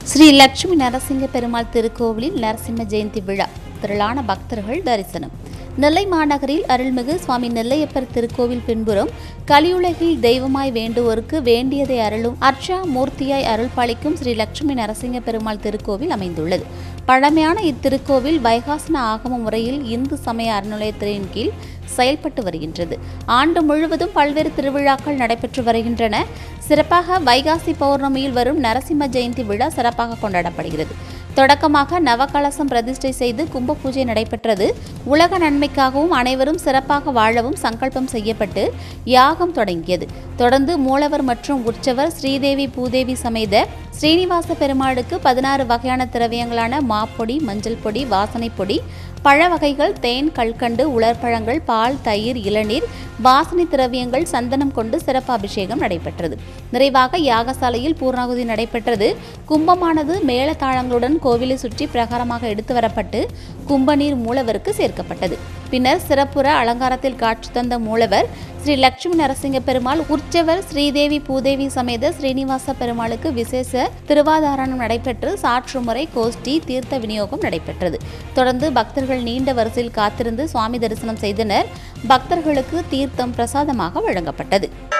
ஸ்ரீ லட்சுமி நரசிங்க பெருமாள் திருக்கோவிலில் நரசிம்ம ஜெயந்தி விழா திரளான பக்தர்கள் தரிசனம் நெல்லை மாநகரில் அருள்மிகு சுவாமி நெல்லையப்பர் திருக்கோவில் பின்புறம் கலியுலகில் தெய்வமாய் வேண்டுவோருக்கு வேண்டியதை அருளும் அர்ச்சா மூர்த்தியாய் அருள் பாலிக்கும் ஸ்ரீ லட்சுமி நரசிங்க பெருமாள் திருக்கோவில் அமைந்துள்ளது பழமையான இத்திருக்கோவில் வைகாசன ஆகம முறையில் இந்து சமய அறநிலையத்துறையின் கீழ் செயல்பட்டு வருகின்றது ஆண்டு முழுவதும் பல்வேறு திருவிழாக்கள் நடைபெற்று வருகின்றன சிறப்பாக வைகாசி பௌர்ணமியில் வரும் நரசிம்ம ஜெயந்தி விழா சிறப்பாக கொண்டாடப்படுகிறது தொடக்கமாக நவகலசம் பிரதிஷ்டை செய்து கும்ப பூஜை நடைபெற்றது உலக நன்மைக்காகவும் அனைவரும் சிறப்பாக வாழவும் சங்கல்பம் செய்யப்பட்டு யாகம் தொடங்கியது தொடர்ந்து மூலவர் மற்றும் உற்சவர் ஸ்ரீதேவி பூதேவி சமேத ஸ்ரீனிவாச பெருமாளுக்கு பதினாறு வகையான திரவியங்களான மாப்பொடி மஞ்சள் பொடி வாசனை பொடி பழ வகைகள் தேன் கல்கண்டு உலர்பழங்கள் பால் தயிர் இளநீர் வாசனை திரவியங்கள் சந்தனம் கொண்டு சிறப்பு அபிஷேகம் நடைபெற்றது நிறைவாக யாகசாலையில் பூர்ணாகுதி நடைபெற்றது கும்பமானது மேளதாளங்களுடன் கோவிலை சுற்றி பிரகாரமாக எடுத்து வரப்பட்டு கும்பநீர் மூலவருக்கு சேர்க்கப்பட்டது பின்னர் சிறப்புற அலங்காரத்தில் காட்சி தந்த மூலவர் ஸ்ரீ லட்சுமி நரசிங்க பெருமாள் உற்சவர் ஸ்ரீதேவி பூதேவி சமேத ஸ்ரீனிவாச பெருமாளுக்கு விசேஷ திருவாதாரணம் நடைபெற்று சாற்று முறை கோஷ்டி தீர்த்த விநியோகம் நடைபெற்றது தொடர்ந்து பக்தர்கள் நீண்ட வரிசையில் காத்திருந்து சுவாமி தரிசனம் செய்தனர் பக்தர்களுக்கு தீர்த்தம் பிரசாதமாக வழங்கப்பட்டது